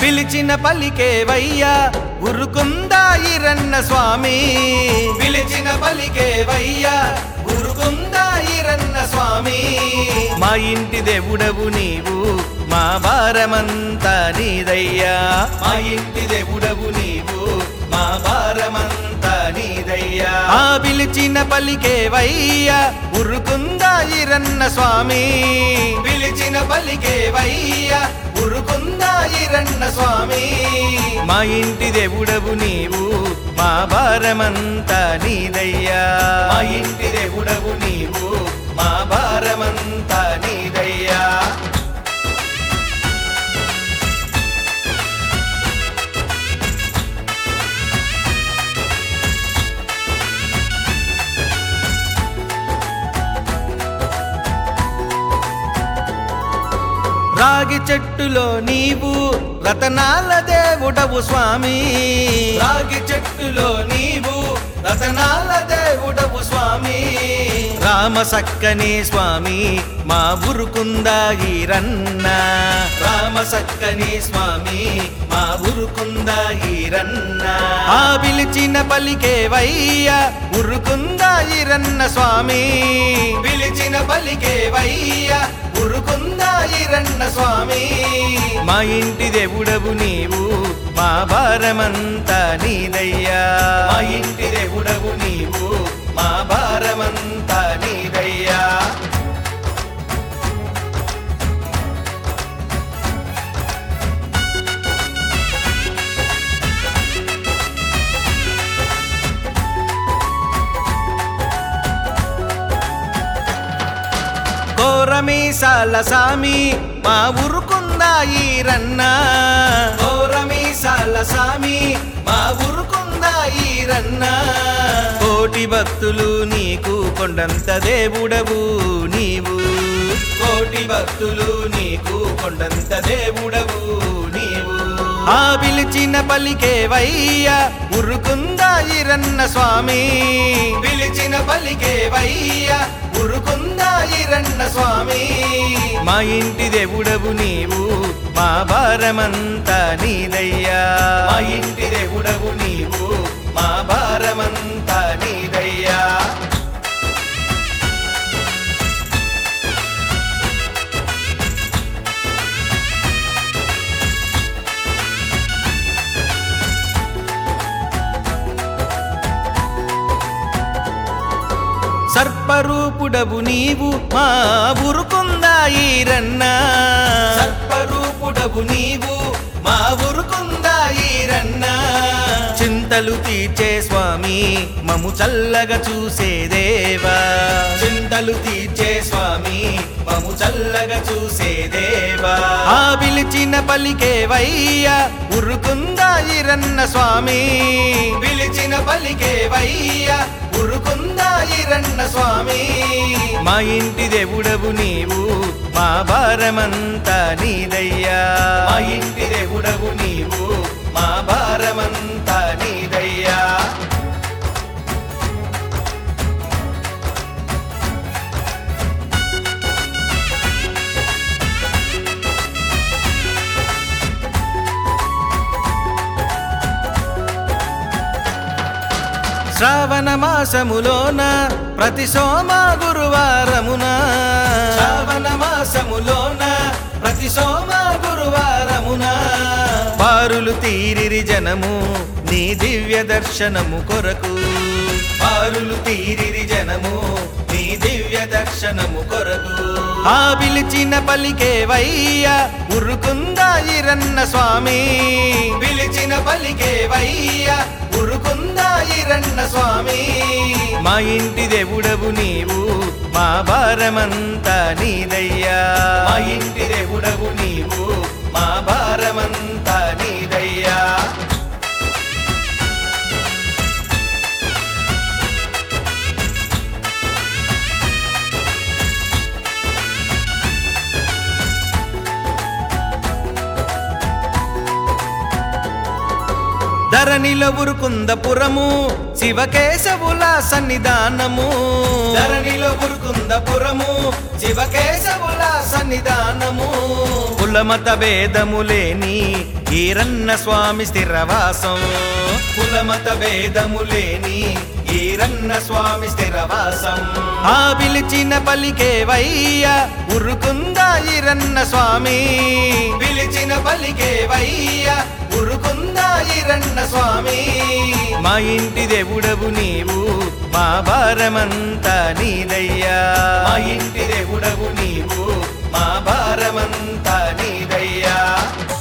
పిలిచిన పలికేవయ్యా ఉరుకుందా ఈరన్న స్వామి పిలిచిన పలికేవయ్యా ఉరుకుందా ఈరన్న స్వామి మా ఇంటి దేవుడవు నీవు మా భారమంతా నీదయ్యా మా ఇంటి దేవుడవు నీవు మా భారమంతా నీదయ్యా ఆ పిలిచిన పలికేవయ్యా ఉరుకుందా ఈరన్న స్వామి పిలిచిన పలికేవయ్యా ఉరుకుందా ఈరన్న స్వామి మా ఇంటి దేవుడవు నీవు మా భారమంతా నీదయ్యా మా ఇంటి దేవుడవు నీవు మా భారమంతా నీదయ్యా రాగి చెట్టులో నీవు రతనాల దేవుడవు స్వామి రాగి చెట్టులో నీవు రతనాల దేవుడవు స్వామి రామ సక్కని స్వామి మా ఉరుకుందా ఈరన్న రామ సక్కని స్వామి మా ఉరుకుందా ఈరన్న ఆ పిలిచిన పలికేవయ్యా ఉరుకుందా ఈరన్న స్వామి పిలిచిన పలికేవయ్యా ఉరుకుందా ఈరన్న స్వామి మా ఇంటి దేవుడవు నీవు మా భారమంతా నీదయ్యా మా ఇంటి దేవుడవు నీవు మా భారమంతా నీదయ్యా కోరమీసాల సామి మా ఉరుకుందా ఈరన్న కోరమీసాల సామి మా ఉరుకుందా ఈరన్న కోటి భక్తులు నీకు కొండంత దేవుడవు నీవు కోటి భక్తులు నీకు కొండంత దేవుడవు నీవు ఆ పిలిచిన పలికేవయ్యా ఉరుకుందా ఈరన్న స్వామి పిలిచిన పలికేవయ్యా ఉరుకుందా ఈరన్న స్వామి మా ఇంటి దేవుడవు నీవు మా భారమంతా నీదయ్యా మా ఇంటి దేవుడవు నీవు మా భారమంతా నీదయ్యా సర్పరూపుడవు నీవు మా ఉరుకుందా ఈరన్న సర్పరూపుడవు నీవు మా ఉరుకుందా ఈరన్న చింతలు తీర్చే స్వామి మము చల్లగా చూసే దేవా చింతలు తీర్చే స్వామి మము చల్లగా చూసే దేవా ఆ పిలిచిన పలికేవయ్యా ఉరుకుందా ఈరన్న స్వామి పిలిచిన పలికేవయ్యా ఉరుకుందా ఈరన్న స్వామి మా ఇంటి దేవుడవు నీవు మా భారమంతా నీదయ్యా మా ఇంటి దేవుడవు నీవు మా భారమంతా నీదయ్యా శ్రావణ మాసములోన ప్రతి సోమ గురువారమున శ్రావణ మాసములోన ప్రతి సోమ గురువారమున బారులు తీరిరి జనము నీ దివ్య దర్శనము కొరకు బారులు తీరిరి జనము నీ దివ్య దర్శనము కొరకు ఆ పిలిచిన పలికేవయ్యా ఉరుకుందా ఈరన్న స్వామి పిలిచిన పలికేవయ్యా ఉరుకుందా ఈరన్న స్వామి మా ఇంటి దేవుడవు నీవు మా భారమంతా నీదయ్యా మా ఇంటి దేవుడవు నీవు మా భారమంతా నీదయ్యా ధరణిలో ఉరుకుందపురము శివకేశవుల సన్నిధానము ధరణిలో ఉరుకుందపురము శివకేశవుల సన్నిధానము కులమత భేదములేని ఈరన్న స్వామి స్థిరవాసం కులమత భేదములేని ఈరన్న స్వామి స్థిరవాసం ఆ పిలిచిన పలికేవయ్య ఉరుకుందా ఈరన్న స్వామి పిలిచిన పలికేవయ్య ఉరుకుందా ఈరన్న స్వామి మా ఇంటి దేవుడవు నీవు మా భారమంతా నీదయ్యా మా ఇంటి దేవుడవు నీవు మా భారమంతా నీదయ్యా